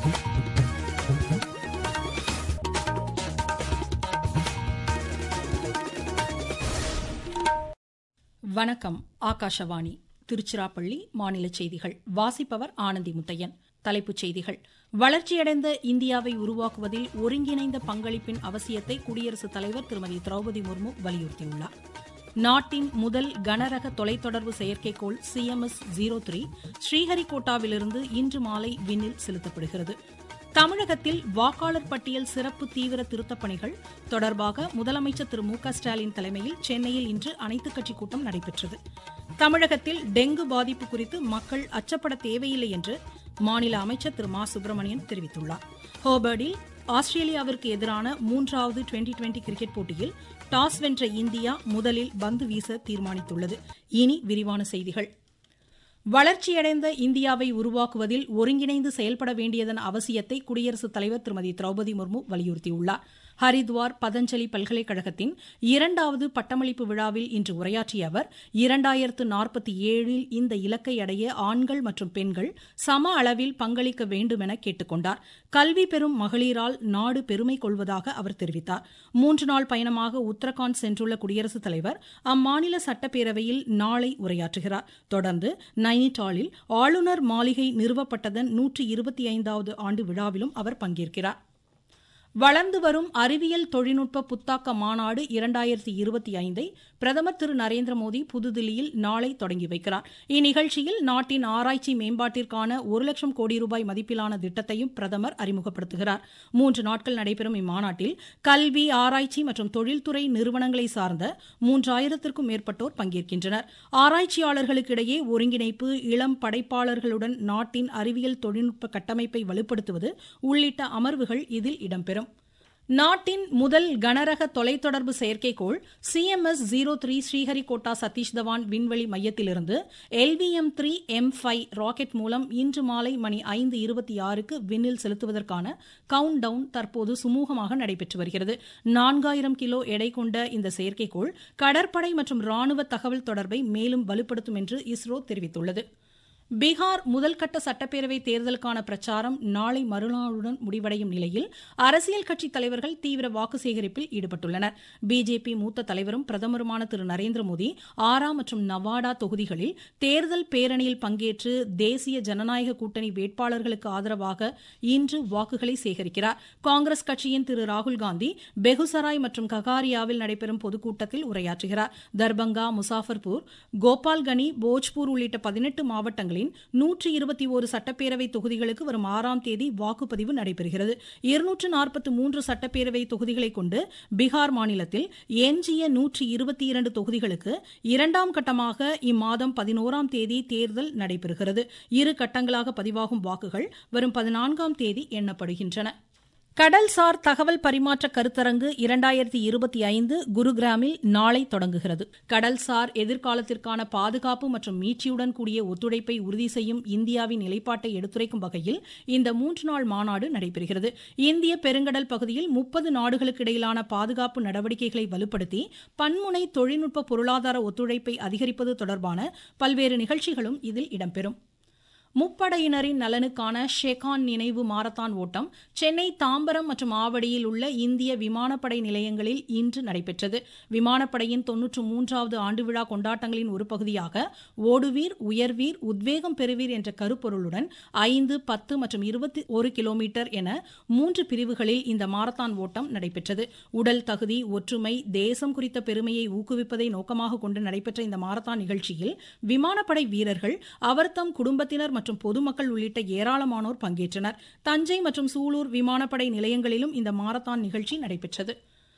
வணக்கம் ஆகாஷவாணி திருச்சிராப்பள்ளி மாநில செய்திகள் வாசிப்பவர் ஆனந்தி முத்தையன் தலைப்புச் செய்திகள் வளர்ச்சியடைந்த இந்தியாவை உருவாக்குவதில் ஒருங்கிணைந்த பங்களிப்பின் அவசியத்தை குடியரசுத் தலைவர் திருமதி திரௌபதி முர்மு வலியுறுத்தியுள்ளார் நாட்டின் முதல் கனரக தொலைத்தொடர்பு செயற்கைக்கோள் சிஎம்எஸ் ஜீரோ த்ரீ ஸ்ரீஹரிகோட்டாவிலிருந்து இன்று மாலை விண்ணில் செலுத்தப்படுகிறது தமிழகத்தில் வாக்காளர் பட்டியல் சிறப்பு தீவிர திருத்தப் பணிகள் தொடர்பாக முதலமைச்சர் திரு மு க ஸ்டாலின் தலைமையில் சென்னையில் இன்று அனைத்துக் கட்சி கூட்டம் நடைபெற்றது தமிழகத்தில் டெங்கு பாதிப்பு குறித்து மக்கள் அச்சப்பட தேவையில்லை என்று மாநில அமைச்சர் திரு மா சுப்பிரமணியன் தெரிவித்துள்ளார் ஹோபர்டில் ஆஸ்திரேலியாவிற்கு எதிரான மூன்றாவது டுவெண்டி டுவெண்டி கிரிக்கெட் போட்டியில் டாஸ் வென்ற இந்தியா முதலில் பந்து வீச தீர்மானித்துள்ளது இனி விரிவான செய்திகள் வளர்ச்சியடைந்த இந்தியாவை உருவாக்குவதில் ஒருங்கிணைந்து செயல்பட வேண்டியதன் அவசியத்தை குடியரசுத் தலைவர் திருமதி திரௌபதி முர்மு வலியுறுத்தியுள்ளார் ஹரித்வார் பதஞ்சலி பல்கலைக்கழகத்தின் இரண்டாவது பட்டமளிப்பு விழாவில் இன்று உரையாற்றிய அவர் இரண்டாயிரத்து நாற்பத்தி ஏழில் இந்த இலக்கை அடைய ஆண்கள் மற்றும் பெண்கள் சம அளவில் பங்களிக்க வேண்டும் என கேட்டுக் கொண்டார் கல்வி பெறும் மகளிரால் நாடு பெருமை கொள்வதாக அவர் தெரிவித்தார் மூன்று நாள் பயணமாக உத்தரகாண்ட் சென்றுள்ள குடியரசுத் தலைவர் அம்மாநில சட்டப்பேரவையில் நாளை உரையாற்றுகிறார் தொடர்ந்து நைனிடாலில் ஆளுநர் மாளிகை நிறுவப்பட்டதன் நூற்றி இருபத்தி ஐந்தாவது ஆண்டு விழாவிலும் அவர் பங்கேற்கிறார் வளர்ந்து வரும் அறிவியல் தொழில்நுட்ப புத்தாக்க மாநாடு இரண்டாயிரத்தி இருபத்தி ஐந்தை பிரதமர் திரு நரேந்திர மோடி புதுதில்லியில் நாளை தொடங்கி வைக்கிறார் இந்நிகழ்ச்சியில் நாட்டின் ஆராய்ச்சி மேம்பாட்டிற்கான ஒரு லட்சம் கோடி ரூபாய் மதிப்பிலான திட்டத்தையும் பிரதமர் அறிமுகப்படுத்துகிறார் மூன்று நாட்கள் நடைபெறும் இம்மாநாட்டில் கல்வி ஆராய்ச்சி மற்றும் தொழில்துறை நிறுவனங்களை சார்ந்த மூன்றாயிரத்திற்கும் மேற்பட்டோர் பங்கேற்கின்றனர் ஆராய்ச்சியாளர்களுக்கிடையே ஒருங்கிணைப்பு இளம் படைப்பாளர்களுடன் நாட்டின் அறிவியல் தொழில்நுட்ப கட்டமைப்பை வலுப்படுத்துவது உள்ளிட்ட அமர்வுகள் இதில் இடம்பெறும் நாட்டின் முதல் கனரக தொலைத்தொடர்பு செயற்கைக்கோள் CMS zero three Sriharikota Satish Dhawan விண்வெளி மையத்திலிருந்து LVM three M five rocket மூலம் இன்று மாலை மணி ஐந்து இருபத்தி ஆறுக்கு விண்ணில் செலுத்துவதற்கான கவுண்ட் டவுன் தற்போது சுமூகமாக நடைபெற்று வருகிறது நான்காயிரம் கிலோ எடை கொண்ட இந்த செயற்கைக்கோள் கடற்படை மற்றும் ராணுவ தகவல் தொடர்பை மேலும் வலுப்படுத்தும் என்று இஸ்ரோ தெரிவித்துள்ளது பீகார் முதல்கட்ட சட்டப்பேரவை தேர்தலுக்கான பிரச்சாரம் நாளை மறுநாளுடன் முடிவடையும் நிலையில் அரசியல் கட்சித் தலைவர்கள் தீவிர வாக்கு சேகரிப்பில் ஈடுபட்டுள்ளனர் பிஜேபி மூத்த தலைவரும் பிரதமருமான திரு நரேந்திர மோடி ஆரா மற்றும் நவாடா தொகுதிகளில் தேர்தல் பேரணியில் பங்கேற்று தேசிய ஜனநாயக கூட்டணி வேட்பாளர்களுக்கு ஆதரவாக இன்று வாக்குகளை சேகரிக்கிறார் காங்கிரஸ் கட்சியின் திரு ராகுல்காந்தி பெகுசராய் மற்றும் ககாரியாவில் நடைபெறும் பொதுக்கூட்டத்தில் உரையாற்றுகிறார் தர்பங்கா முசாஃபர்பூர் கோபால்கனி போஜ்பூர் உள்ளிட்ட பதினெட்டு மாவட்டங்களில் மாநிலங்களின் நூற்றி இருபத்தி ஒரு சட்டப்பேரவை தொகுதிகளுக்கு வரும் ஆறாம் தேதி வாக்குப்பதிவு நடைபெறுகிறது இருநூற்று நாற்பத்தி மூன்று சட்டப்பேரவை தொகுதிகளை கொண்டு பீகார் மாநிலத்தில் எஞ்சிய நூற்றி இருபத்தி இரண்டு தொகுதிகளுக்கு இரண்டாம் கட்டமாக இம்மாதம் பதினோராம் தேதி தேர்தல் நடைபெறுகிறது இரு கட்டங்களாக பதிவாகும் வாக்குகள் வரும் பதினான்காம் தேதி எண்ணப்படுகின்றன கடல்சார் தகவல் பரிமாற்ற கருத்தரங்கு இரண்டாயிரத்தி இருபத்தி ஐந்து குருகிராமில் நாளை தொடங்குகிறது கடல்சார் எதிர்காலத்திற்கான பாதுகாப்பு மற்றும் மீட்சியுடன் கூடிய ஒத்துழைப்பை உறுதி செய்யும் இந்தியாவின் நிலைப்பாட்டை எடுத்துரைக்கும் வகையில் இந்த மூன்று நாள் மாநாடு நடைபெறுகிறது இந்திய பெருங்கடல் பகுதியில் முப்பது நாடுகளுக்கு இடையிலான பாதுகாப்பு நடவடிக்கைகளை வலுப்படுத்தி பன்முனை தொழில்நுட்ப பொருளாதார ஒத்துழைப்பை அதிகரிப்பது தொடர்பான பல்வேறு நிகழ்ச்சிகளும் இதில் இடம்பெறும் முப்படையினரின் நலனுக்கான ஷெகான் நினைவு மாரத்தான் ஓட்டம் சென்னை தாம்பரம் மற்றும் ஆவடியில் உள்ள இந்திய விமானப்படை நிலையங்களில் இன்று நடைபெற்றது விமானப்படையின் தொன்னூற்று மூன்றாவது ஆண்டு விழா கொண்டாட்டங்களின் ஒரு பகுதியாக ஓடுவீர் உயர்வீர் உத்வேகம் பெறுவீர் என்ற கருப்பொருளுடன் ஐந்து பத்து மற்றும் இருபத்தி ஒரு கிலோமீட்டர் என மூன்று பிரிவுகளில் இந்த மாரத்தான் ஓட்டம் நடைபெற்றது உடல் தகுதி ஒற்றுமை தேசம் குறித்த பெருமையை ஊக்குவிப்பதை நோக்கமாக கொண்டு நடைபெற்ற இந்த மாரத்தான் நிகழ்ச்சியில் விமானப்படை வீரர்கள் அவர் தம் குடும்பத்தினர் மற்றும் பொதுமக்கள் உள்ளிட்ட ஏராளமானோர் பங்கேற்றனர் தஞ்சை மற்றும் சூலூர் விமானப்படை நிலையங்களிலும் இந்த மாரத்தான் நிகழ்ச்சி நடைபெற்றது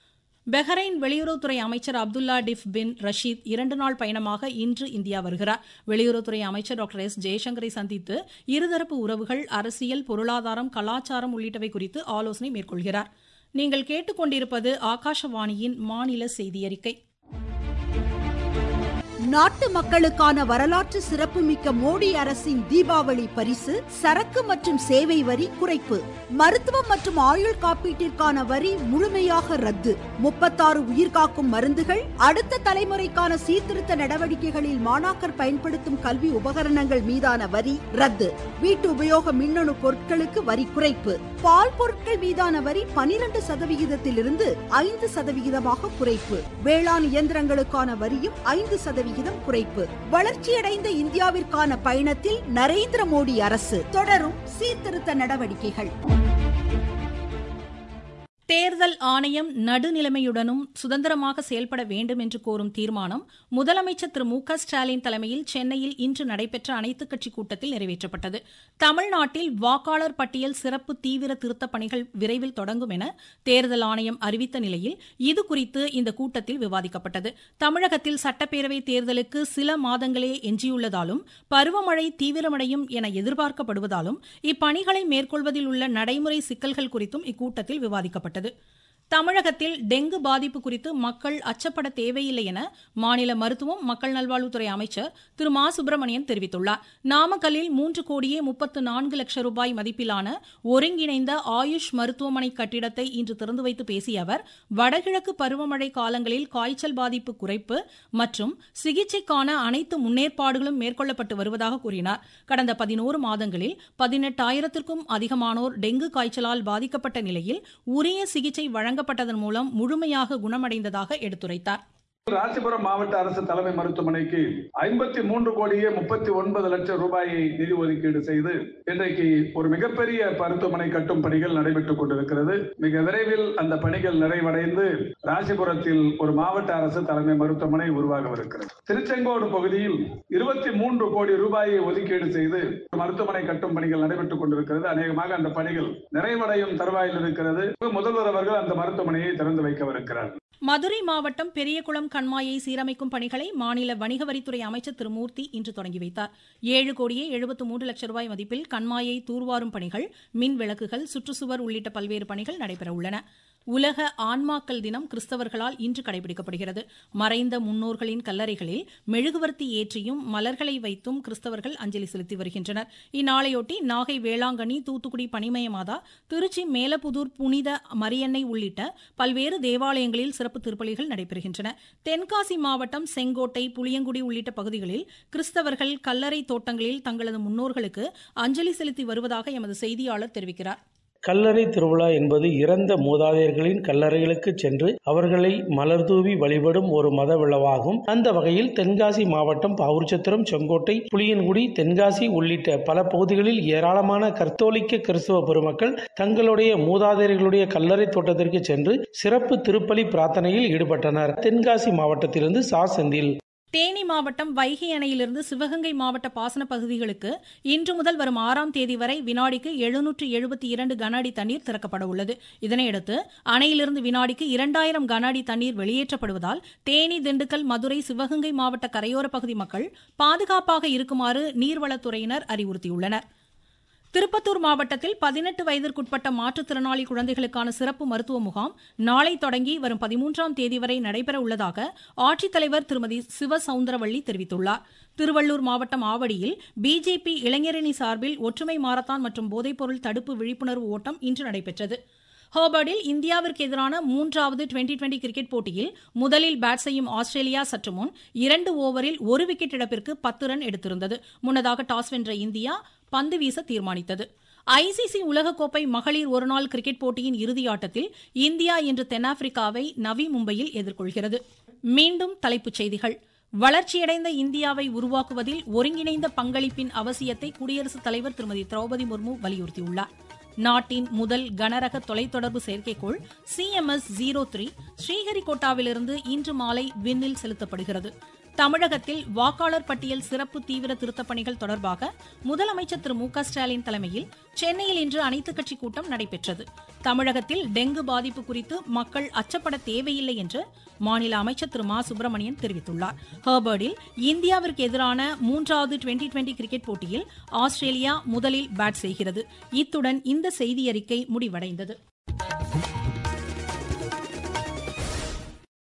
பஹ்ரைன் வெளியுறவுத்துறை அமைச்சர் அப்துல்லா டிஃப் பின் ரஷீத் இரண்டு நாள் பயணமாக இன்று இந்தியா வருகிறார் வெளியுறவுத்துறை அமைச்சர் டாக்டர் எஸ் ஜெய்சங்கரை சந்தித்து இருதரப்பு உறவுகள் அரசியல் பொருளாதாரம் கலாச்சாரம் உள்ளிட்டவை குறித்து ஆலோசனை மேற்கொள்கிறார் நீங்கள் கேட்டுக்கொண்டிருப்பது ஆகாஷவாணியின் மாநில செய்தி அறிக்கை நாட்டு மக்களுக்கான வரலாற்று சிறப்புமிக்க மோடி அரசின் தீபாவளி பரிசு சரக்கு மற்றும் சேவை வரி குறைப்பு மருத்துவம் மற்றும் ஆயுள் காப்பீட்டிற்கான வரி முழுமையாக ரத்து முப்பத்தாறு உயிர்காக்கும் மருந்துகள் அடுத்த தலைமுறைக்கான சீர்திருத்த நடவடிக்கைகளில் மாணாக்கர் பயன்படுத்தும் கல்வி உபகரணங்கள் மீதான வரி ரத்து வீட்டு உபயோக மின்னணு பொருட்களுக்கு வரி குறைப்பு பால் பொருட்கள் மீதான வரி பனிரெண்டு சதவிகிதத்திலிருந்து ஐந்து சதவிகிதமாக குறைப்பு வேளாண் இயந்திரங்களுக்கான வரியும் ஐந்து சதவிகிதம் குறைப்பு வளர்ச்சியடைந்த இந்தியாவிற்கான பயணத்தில் நரேந்திர மோடி அரசு தொடரும் சீர்திருத்த நடவடிக்கைகள் தேர்தல் ஆணையம் நடுநிலைமையுடனும் சுதந்திரமாக செயல்பட வேண்டும் என்று கோரும் தீர்மானம் முதலமைச்சர் திரு மு க ஸ்டாலின் தலைமையில் சென்னையில் இன்று நடைபெற்ற அனைத்துக் கட்சி கூட்டத்தில் நிறைவேற்றப்பட்டது தமிழ்நாட்டில் வாக்காளர் பட்டியல் சிறப்பு தீவிர திருத்தப் பணிகள் விரைவில் தொடங்கும் என தேர்தல் ஆணையம் அறிவித்த நிலையில் இதுகுறித்து இந்த கூட்டத்தில் விவாதிக்கப்பட்டது தமிழகத்தில் சட்டப்பேரவை தேர்தலுக்கு சில மாதங்களே எஞ்சியுள்ளதாலும் பருவமழை தீவிரமடையும் என எதிர்பார்க்கப்படுவதாலும் இப்பணிகளை மேற்கொள்வதில் உள்ள நடைமுறை சிக்கல்கள் குறித்தும் இக்கூட்டத்தில் விவாதிக்கப்பட்டது தமிழகத்தில் டெங்கு பாதிப்பு குறித்து மக்கள் அச்சப்பட தேவையில்லை என மாநில மருத்துவம் மக்கள் நல்வாழ்வுத்துறை அமைச்சர் திரு மா சுப்பிரமணியன் தெரிவித்துள்ளார் நாமக்கல்லில் மூன்று கோடியே முப்பத்து நான்கு லட்சம் ரூபாய் மதிப்பிலான ஒருங்கிணைந்த ஆயுஷ் மருத்துவமனை கட்டிடத்தை இன்று திறந்து வைத்து பேசிய அவர் வடகிழக்கு பருவமழை காலங்களில் காய்ச்சல் பாதிப்பு குறைப்பு மற்றும் சிகிச்சைக்கான அனைத்து முன்னேற்பாடுகளும் மேற்கொள்ளப்பட்டு வருவதாக கூறினார் கடந்த பதினோரு மாதங்களில் பதினெட்டாயிரத்திற்கும் அதிகமானோர் டெங்கு காய்ச்சலால் பாதிக்கப்பட்ட நிலையில் உரிய சிகிச்சை வழங்கப்பட்டதன் மூலம் முழுமையாக குணமடைந்ததாக எடுத்துரைத்தார் ராசிபுரம் மாவட்ட அரசு தலைமை மருத்துவமனைக்கு ஐம்பத்தி மூன்று கோடியே முப்பத்தி ஒன்பது லட்சம் ரூபாயை நிதி ஒதுக்கீடு செய்து இன்றைக்கு ஒரு மிகப்பெரிய மருத்துவமனை கட்டும் பணிகள் நடைபெற்றுக் கொண்டிருக்கிறது மிக விரைவில் அந்த பணிகள் நிறைவடைந்து ராசிபுரத்தில் ஒரு மாவட்ட அரசு தலைமை மருத்துவமனை உருவாகவிருக்கிறது திருச்செங்கோடு பகுதியில் இருபத்தி மூன்று கோடி ரூபாயை ஒதுக்கீடு செய்து மருத்துவமனை கட்டும் பணிகள் நடைபெற்றுக் கொண்டிருக்கிறது அநேகமாக அந்த பணிகள் நிறைவடையும் தருவாயில் இருக்கிறது முதல்வர் அவர்கள் அந்த மருத்துவமனையை திறந்து வைக்கவிருக்கிறார் மதுரை மாவட்டம் பெரியகுளம் கண்மாயை சீரமைக்கும் பணிகளை மாநில வணிக வரித்துறை அமைச்சர் திரு மூர்த்தி இன்று தொடங்கி வைத்தார் ஏழு கோடியே எழுபத்து மூன்று லட்சம் ரூபாய் மதிப்பில் கண்மாயை தூர்வாரும் பணிகள் மின் விளக்குகள் சுற்றுச்சுவர் உள்ளிட்ட பல்வேறு பணிகள் நடைபெற உள்ளன உலக ஆன்மாக்கள் தினம் கிறிஸ்தவர்களால் இன்று கடைபிடிக்கப்படுகிறது மறைந்த முன்னோர்களின் கல்லறைகளில் மெழுகுவர்த்தி ஏற்றியும் மலர்களை வைத்தும் கிறிஸ்தவர்கள் அஞ்சலி செலுத்தி வருகின்றனர் இந்நாளையொட்டி நாகை வேளாங்கண்ணி தூத்துக்குடி பனிமயமாதா திருச்சி மேலப்புதூர் புனித மரியன்னை உள்ளிட்ட பல்வேறு தேவாலயங்களில் சிறப்பு திருப்பலிகள் நடைபெறுகின்றன தென்காசி மாவட்டம் செங்கோட்டை புளியங்குடி உள்ளிட்ட பகுதிகளில் கிறிஸ்தவர்கள் கல்லறை தோட்டங்களில் தங்களது முன்னோர்களுக்கு அஞ்சலி செலுத்தி வருவதாக எமது செய்தியாளர் தெரிவிக்கிறார் கல்லறை திருவிழா என்பது இறந்த மூதாதையர்களின் கல்லறைகளுக்கு சென்று அவர்களை மலர்தூவி வழிபடும் ஒரு மத விழாவாகும் அந்த வகையில் தென்காசி மாவட்டம் பாவூர்சத்திரம் செங்கோட்டை புளியன்குடி தென்காசி உள்ளிட்ட பல பகுதிகளில் ஏராளமான கர்த்தோலிக்க கிறிஸ்தவ பெருமக்கள் தங்களுடைய மூதாதையர்களுடைய கல்லறை தோட்டத்திற்கு சென்று சிறப்பு திருப்பலி பிரார்த்தனையில் ஈடுபட்டனர் தென்காசி மாவட்டத்திலிருந்து சா செந்தில் தேனி மாவட்டம் வைகை அணையிலிருந்து சிவகங்கை மாவட்ட பாசன பகுதிகளுக்கு இன்று முதல் வரும் ஆறாம் தேதி வரை வினாடிக்கு எழுநூற்று எழுபத்தி இரண்டு கன அடி தண்ணீர் திறக்கப்பட உள்ளது இதனையடுத்து அணையிலிருந்து வினாடிக்கு இரண்டாயிரம் கன அடி தண்ணீர் வெளியேற்றப்படுவதால் தேனி திண்டுக்கல் மதுரை சிவகங்கை மாவட்ட கரையோர பகுதி மக்கள் பாதுகாப்பாக இருக்குமாறு நீர்வளத்துறையினர் அறிவுறுத்தியுள்ளனர் திருப்பத்தூர் மாவட்டத்தில் பதினெட்டு வயதிற்குட்பட்ட மாற்றுத்திறனாளி குழந்தைகளுக்கான சிறப்பு மருத்துவ முகாம் நாளை தொடங்கி வரும் பதிமூன்றாம் தேதி வரை நடைபெற உள்ளதாக ஆட்சித்தலைவர் திருமதி சிவசவுந்தரவள்ளி தெரிவித்துள்ளார் திருவள்ளூர் மாவட்டம் ஆவடியில் பிஜேபி இளைஞரணி சார்பில் ஒற்றுமை மாரத்தான் மற்றும் போதைப்பொருள் தடுப்பு விழிப்புணர்வு ஓட்டம் இன்று நடைபெற்றது ஹோபர்டில் இந்தியாவிற்கு எதிரான மூன்றாவது டுவெண்டி டுவெண்டி கிரிக்கெட் போட்டியில் முதலில் பேட் செய்யும் ஆஸ்திரேலியா சற்று முன் இரண்டு ஓவரில் ஒரு விக்கெட் இழப்பிற்கு பத்து ரன் எடுத்திருந்தது முன்னதாக டாஸ் வென்ற இந்தியா பந்து வீச தீர்மானித்தது ஐசிசி உலகக்கோப்பை மகளிர் ஒருநாள் கிரிக்கெட் போட்டியின் இறுதி ஆட்டத்தில் இந்தியா இன்று தென்னாப்பிரிக்காவை நவி மும்பையில் எதிர்கொள்கிறது மீண்டும் தலைப்புச் செய்திகள் வளர்ச்சியடைந்த இந்தியாவை உருவாக்குவதில் ஒருங்கிணைந்த பங்களிப்பின் அவசியத்தை குடியரசுத் தலைவர் திருமதி திரௌபதி முர்மு வலியுறுத்தியுள்ளார் நாட்டின் முதல் கனரக தொலைத்தொடர்பு செயற்கைக்கோள் சிஎம்எஸ் ஜீரோ த்ரீ ஸ்ரீஹரிகோட்டாவிலிருந்து இன்று மாலை விண்ணில் செலுத்தப்படுகிறது தமிழகத்தில் வாக்காளர் பட்டியல் சிறப்பு தீவிர திருத்தப் பணிகள் தொடர்பாக முதலமைச்சர் திரு மு க ஸ்டாலின் தலைமையில் சென்னையில் இன்று அனைத்துக் கட்சி கூட்டம் நடைபெற்றது தமிழகத்தில் டெங்கு பாதிப்பு குறித்து மக்கள் அச்சப்பட தேவையில்லை என்று மாநில அமைச்சர் திரு மா சுப்பிரமணியன் தெரிவித்துள்ளார் ஹர்பர்டில் இந்தியாவிற்கு எதிரான மூன்றாவது டுவெண்டி டுவெண்டி கிரிக்கெட் போட்டியில் ஆஸ்திரேலியா முதலில் பேட் செய்கிறது இத்துடன் இந்த செய்தியறிக்கை முடிவடைந்தது